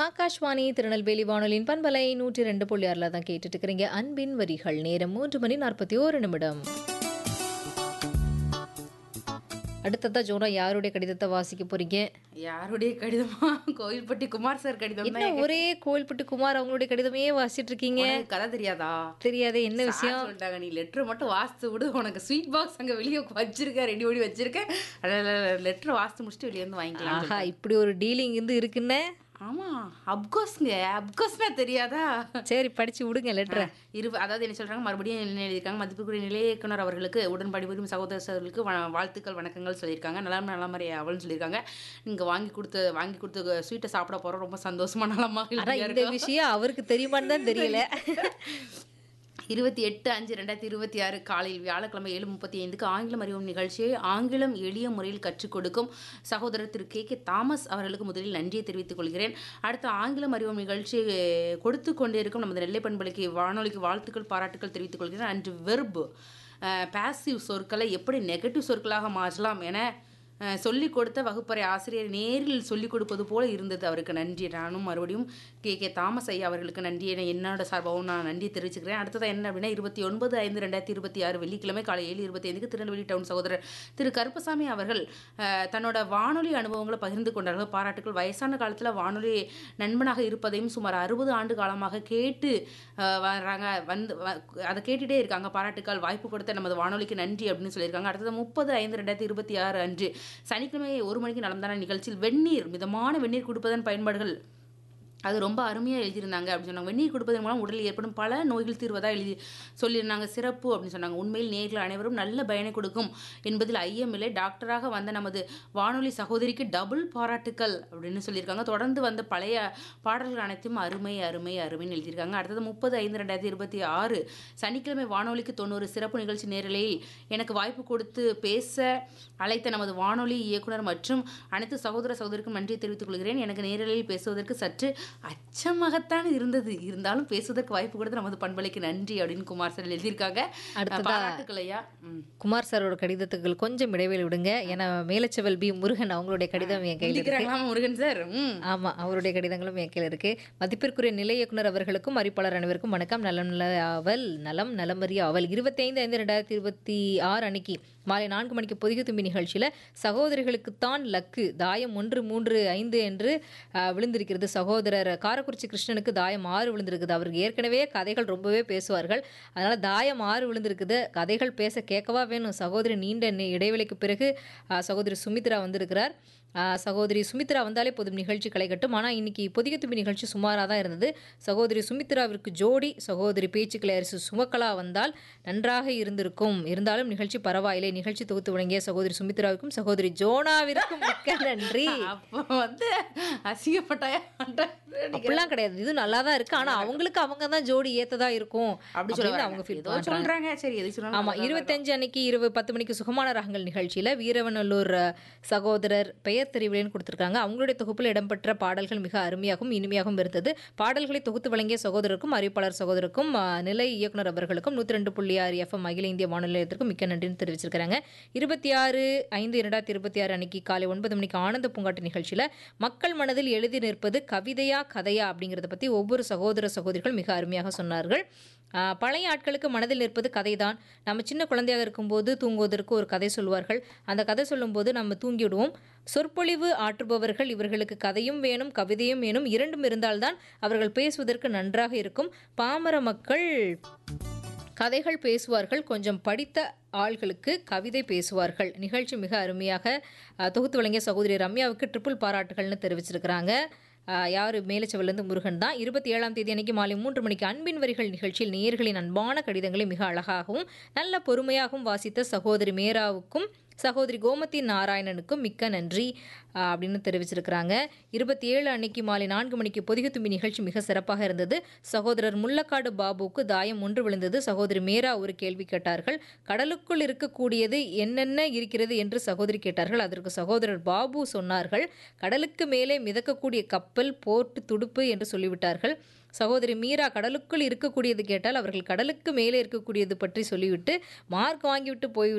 ஆகாஷ்வாணி திருநெல்வேலி வானொலியின் பண்பலை நூற்றி ரெண்டு புள்ளி ஆறில் தான் கேட்டுட்டு இருக்கிறீங்க அன்பின் வரிகள் நேரம் மூன்று மணி நாற்பத்தி ஓரு நிமிடம் அடுத்ததா ஜோரா யாருடைய கடிதத்தை வாசிக்க போறீங்க யாருடைய கடிதமா கோயில்பட்டி குமார் சார் கடிதம் என்ன ஒரே கோயில்பட்டி குமார் அவங்களுடைய கடிதமே வாசிட்டு இருக்கீங்க உனக்கு கதை தெரியாதா தெரியாதே என்ன விஷயம் சார் சொல்லிட்டாங்க நீ லெட்டர் மட்டும் வாசித்து விடு உனக்கு ஸ்வீட் பாக்ஸ் அங்க வெளியே வச்சிருக்க ரெடி பண்ணி வச்சிருக்க லெட்டர் வாசித்து முடிச்சுட்டு வெளியே வந்து வாங்கிக்கலாம் ஆஹா இப்படி ஒரு டீலிங் இருந்து இருக்குன்னு ஆமா அப்கோஸ்ங்க அப்கோஸ்னா தெரியாதா சரி படிச்சு விடுங்க லெட்டரை இரு அதாவது என்ன சொல்றாங்க மறுபடியும் என்ன எழுதியிருக்காங்க மதிப்புக்குரிய நிலைய இயக்குனர் அவர்களுக்கு உடன் பணிபுரியும் சகோதர சகோதரர்களுக்கு வ- வாழ்த்துக்கள் வணக்கங்கள் சொல்லியிருக்காங்க நலம் நலமறை அவள்னு சொல்லியிருக்காங்க நீங்க வாங்கி கொடுத்த வாங்கி கொடுத்த ஸ்வீட்டை சாப்பிட போறோம் ரொம்ப சந்தோஷமா நலமா ஆனா இந்த விஷயம் அவருக்கு தெரியுமான்னு தான் தெரியல இருபத்தி எட்டு அஞ்சு ரெண்டாயிரத்தி இருபத்தி ஆறு காலையில் வியாழக்கிழமை ஏழு முப்பத்தி ஐந்துக்கு ஆங்கிலம் அறிவும் நிகழ்ச்சியை ஆங்கிலம் எளிய முறையில் கற்றுக் கொடுக்கும் சகோதரர் திரு கே கே தாமஸ் அவர்களுக்கு முதலில் நன்றியை தெரிவித்துக் கொள்கிறேன் அடுத்து ஆங்கிலம் அறிவும் நிகழ்ச்சியை கொடுத்து கொண்டே இருக்கும் நமது நெல்லை பண்பலைக்கு வானொலிக்கு வாழ்த்துக்கள் பாராட்டுக்கள் தெரிவித்துக் கொள்கிறேன் அன்று வெர்பு பாசிவ் சொற்களை எப்படி நெகட்டிவ் சொற்களாக மாற்றலாம் என அஹ், சொல்லிக் கொடுத்த வகுப்பறை ஆசிரியர் நேரில் சொல்லிக் கொடுப்பது போல இருந்தது அவருக்கு நன்றி நானும் மறுபடியும் கே கே தாமஸ் ஐயா அவர்களுக்கு நன்றி என என்னோட சார்பாகவும் நான் நன்றி தெரிவிச்சுக்கிறேன் அடுத்தது என்ன அப்படின்னா இருபத்தி ஒன்பது ஐந்து ரெண்டாயிரத்தி இருபத்தி ஆறு வெள்ளிக்கிழமை காலை ஏழு இருபத்தி ஐந்துக்கு திருநெல்வேலி டவுன் சகோதரர் திரு கருப்பசாமி அவர்கள் அஹ், தன்னோட வானொலி அனுபவங்களை பகிர்ந்து கொண்டார்கள் பாராட்டுகள் வயசான காலத்தில் வானொலி நண்பனாக இருப்பதையும் சுமார் அறுபது ஆண்டு காலமாக கேட்டு அஹ், வர்றாங்க வந்து வ- அதை கேட்டுட்டே இருக்காங்க பாராட்டுக்கள் வாய்ப்பு கொடுத்த நமது வானொலிக்கு நன்றி அப்படின்னு சொல்லியிருக்காங்க அடுத்தது முப்பது ஐந்து ரெண்டாயிரத்தி இருபத்தி ஆறு அன்று சனிக்கிழமை ஒரு மணிக்கு நடந்தான நிகழ்ச்சியில் வெந்நீர் மிதமான வெந்நீர் கொடுப்பதன் பயன்பாடுகள் அது ரொம்ப அருமையாக எழுதியிருந்தாங்க அப்படின்னு சொன்னாங்க வெந்நீர் கொடுப்பதன் மூலம் உடலில் ஏற்படும் பல நோய்கள் தீர்வதாக எழுதி சொல்லியிருந்தாங்க சிறப்பு அப்படின்னு சொன்னாங்க உண்மையில் நேர்கள் அனைவரும் நல்ல பயனை கொடுக்கும் என்பதில் ஐயமில்லை டாக்டராக வந்த நமது வானொலி சகோதரிக்கு டபுள் பாராட்டுக்கள் அப்படின்னு சொல்லியிருக்காங்க தொடர்ந்து வந்த பழைய பாடல்கள் அனைத்தும் அருமை அருமை அருமைன்னு எழுதியிருக்காங்க அடுத்தது முப்பது ஐந்து ரெண்டாயிரத்தி இருபத்தி ஆறு சனிக்கிழமை வானொலிக்கு தொண்ணூறு சிறப்பு நிகழ்ச்சி நேரலையில் எனக்கு வாய்ப்பு கொடுத்து பேச அழைத்த நமது வானொலி இயக்குனர் மற்றும் அனைத்து சகோதர சகோதரிக்கும் நன்றி தெரிவித்துக் கொள்கிறேன் எனக்கு நேரலையில் பேசுவதற்கு சற்று அச்சமாகத்தான் இருந்தது இருந்தாலும் பேசுவதற்கு வாய்ப்பு கொடுத்த நமது பண்பலைக்கு நன்றி அப்படின்னு குமார் சார் எழுதியிருக்காங்க அடுத்ததா- பாராட்டுக்களையா ம். குமார் சாரோட கடிதத்துக்கு கொஞ்சம் இடைவெளி விடுங்க ஏன்னா மேலச்செவல் பி முருகன் அவங்களுடைய கடிதம் என் கையில் இருக்கு எழுதிக்கிறாங்களா முருகன் சார் ம் ஆமா அவருடைய கடிதங்களும் என் கையில் இருக்கு மதிப்பிற்குரிய நிலை இயக்குனர் அவர்களுக்கும் அறிப்பாளர் அனைவருக்கும் வணக்கம் நலம் நல அவல் நலம் நலமறிய அவல் இருபத்தி ஐந்து ஐந்து ரெண்டாயிரத்தி இருபத்தி ஆறு அன்னைக்கு மாலை நான்கு மணிக்கு பொதிகை தும்பி நிகழ்ச்சியில சகோதரிகளுக்குத்தான் லக்கு தாயம் ஒன்று மூன்று ஐந்து என்று ஆஹ், விழுந்திருக்கிறது சகோதரர் காரக்குறிச்சி கிருஷ்ணனுக்கு தாயம் ஆறு விழுந்திருக்குது அவருக்கு ஏற்கனவே கதைகள் ரொம்பவே பேசுவார்கள் அதனால தாயம் ஆறு விழுந்திருக்குது கதைகள் பேச கேட்கவா வேணும் சகோதரி நீண்ட நி- இடைவெளிக்கு பிறகு ஆஹ், சகோதரி சுமித்ரா வந்திருக்கிறார் ஆஹ் சகோதரி சுமித்ரா வந்தாலே போதும் நிகழ்ச்சி களை கட்டும் ஆனால் இன்னைக்கு பொதிக தும்பி நிகழ்ச்சி சுமாராக தான் இருந்தது சகோதரி சுமித்ராவிற்கு ஜோடி சகோதரி பேச்சுக்களை அரிசி சுமக்கலா வந்தால் நன்றாக இருந்திருக்கும் இருந்தாலும் நிகழ்ச்சி பரவாயில்லை நிகழ்ச்சி தொகுத்து வழங்கிய சகோதரி சுமித்ராவுக்கும் சகோதரி ஜோனாவிற்கும் மிக்க நன்றி அப்போ வந்து அசிங்கப்பட்டாயா அப்படிலாம் கிடையாது இது நல்லா தான் இருக்கு ஆனா அவங்களுக்கு அவங்க தான் ஜோடி ஏத்ததா இருக்கும் அப்படி அப்படின்னு சொல்லுவாங்க அவங்க ஃபீல் ஏதோ சொல்றாங்க சரி எது சொன்னாலும் ஆமா இருபத்தஞ்சு அன்னைக்கு இருபது பத்து மணிக்கு சுகமான ராகங்கள் நிகழ்ச்சியில வீரவநல்லூர் அஹ், சகோதரர் பெயர் தெரிவிலேன்னு கொடுத்திருக்காங்க அவங்களுடைய தொகுப்பில் இடம்பெற்ற பாடல்கள் மிக அருமையாகவும் இனிமையாகவும் இருந்தது பாடல்களை தொகுத்து வழங்கிய சகோதரருக்கும் அறிவிப்பாளர் சகோதரருக்கும் அஹ், நிலை இயக்குனர் அவர்களுக்கும் நூற்றி ரெண்டு புள்ளி ஆறு எஃப்எம் அகில இந்திய வானொலி நிலையத்திற்கும் மிக்க நன்றின்னு தெரிவிச்சிருக்காங்க இருபத்தி ஆறு ஐந்து இரண்டாயிரத்தி இருபத்தி ஆறு அன்னைக்கு காலை ஒன்பது மணிக்கு ஆனந்த பூங்காட்டு நிகழ்ச்சியில மக்கள் மனதில் எழுதி நிற்பது கவிதையா கதையா அப்படிங்கிறத பத்தி ஒவ்வொரு சகோதர சகோதரிகள் மிக அருமையாக சொன்னார்கள் ஆஹ் பழைய ஆட்களுக்கு மனதில் நிற்பது கதைதான் நம்ம சின்ன குழந்தையாக இருக்கும்போது தூங்குவதற்கு ஒரு கதை சொல்வார்கள் அந்த கதை சொல்லும்போது நம்ம தூங்கிவிடுவோம் சொற்பொழிவு ஆற்றுபவர்கள் இவர்களுக்கு கதையும் வேணும் கவிதையும் வேணும் இரண்டும் இருந்தால்தான் அவர்கள் பேசுவதற்கு நன்றாக இருக்கும் பாமர மக்கள் கதைகள் பேசுவார்கள் கொஞ்சம் படித்த ஆள்களுக்கு கவிதை பேசுவார்கள் நிகழ்ச்சி மிக அருமையாக அஹ், தொகுத்து வழங்கிய சகோதரி ரம்யாவுக்கு ட்ரிபிள் பாராட்டுகள்னு தெரிவிச்சிருக்கிறாங்க அஹ், யாரு மேலச்சவலேருந்து முருகன் தான் இருபத்தி ஏழாம் தேதி அன்னைக்கு மாலை மூன்று மணிக்கு அன்பின் வரிகள் நிகழ்ச்சியில் நேயர்களின் அன்பான கடிதங்களை மிக அழகாகவும் நல்ல பொறுமையாகவும் வாசித்த சகோதரி மேராவுக்கும் சகோதரி கோமதி நாராயணனுக்கும் மிக்க நன்றி ஆஹ், அப்படின்னு தெரிவிச்சிருக்கிறாங்க இருபத்தி ஏழு அன்னைக்கு மாலை நான்கு மணிக்கு பொதிகை தும்பி நிகழ்ச்சி மிக சிறப்பாக இருந்தது சகோதரர் முள்ளக்காடு பாபுவுக்கு தாயம் ஒன்று விழுந்தது சகோதரி மேரா ஒரு கேள்வி கேட்டார்கள் கடலுக்குள் இருக்கக்கூடியது என்னென்ன இருக்கிறது என்று சகோதரி கேட்டார்கள் அதற்கு சகோதரர் பாபு சொன்னார்கள் கடலுக்கு மேலே மிதக்கக்கூடிய கப்பல் போர்ட் துடுப்பு என்று சொல்லிவிட்டார்கள் சகோதரி மீரா கடலுக்குள் இருக்கக்கூடியது கேட்டால் அவர்கள் கடலுக்கு மேலே இருக்கக்கூடியது பற்றி சொல்லிவிட்டு மார்க் வாங்கிவிட்டு போய்